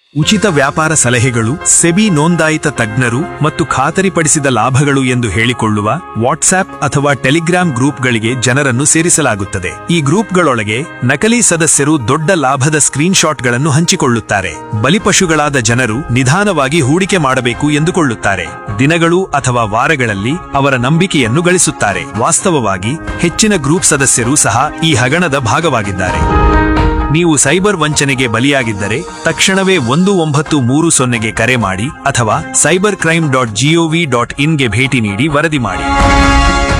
ಉಚಿತ ವ್ಯಾಪಾರ ಸಲಹೆಗಳು ಸೆಬಿ ನೋಂದಾಯಿತ ತಜ್ಞರು ಮತ್ತು ಖಾತರಿಪಡಿಸಿದ ಲಾಭಗಳು ಎಂದು ಹೇಳಿಕೊಳ್ಳುವ ವಾಟ್ಸ್ಆಪ್ ಅಥವಾ ಟೆಲಿಗ್ರಾಂ ಗ್ರೂಪ್ಗಳಿಗೆ ಜನರನ್ನು ಸೇರಿಸಲಾಗುತ್ತದೆ ಈ ಗ್ರೂಪ್ಗಳೊಳಗೆ ನಕಲಿ ಸದಸ್ಯರು ದೊಡ್ಡ ಲಾಭದ ಸ್ಕ್ರೀನ್ಶಾಟ್ಗಳನ್ನು ಹಂಚಿಕೊಳ್ಳುತ್ತಾರೆ ಬಲಿಪಶುಗಳಾದ ಜನರು ನಿಧಾನವಾಗಿ ಹೂಡಿಕೆ ಮಾಡಬೇಕು ಎಂದುಕೊಳ್ಳುತ್ತಾರೆ ದಿನಗಳು ಅಥವಾ ವಾರಗಳಲ್ಲಿ ಅವರ ನಂಬಿಕೆಯನ್ನು ಗಳಿಸುತ್ತಾರೆ ವಾಸ್ತವವಾಗಿ ಹೆಚ್ಚಿನ ಗ್ರೂಪ್ ಸದಸ್ಯರು ಸಹ ಈ ಹಗಣದ ಭಾಗವಾಗಿದ್ದಾರೆ ನೀವು ಸೈಬರ್ ವಂಚನೆಗೆ ಬಲಿಯಾಗಿದ್ದರೆ ತಕ್ಷಣವೇ ಒಂದು ಒಂಬತ್ತು ಮೂರು ಸೊನ್ನೆಗೆ ಕರೆ ಮಾಡಿ ಅಥವಾ cyber crime dot GOV dot ಇನ್ಗೆ ಭೇಟಿ ನೀಡಿ ವರದಿ ಮಾಡಿ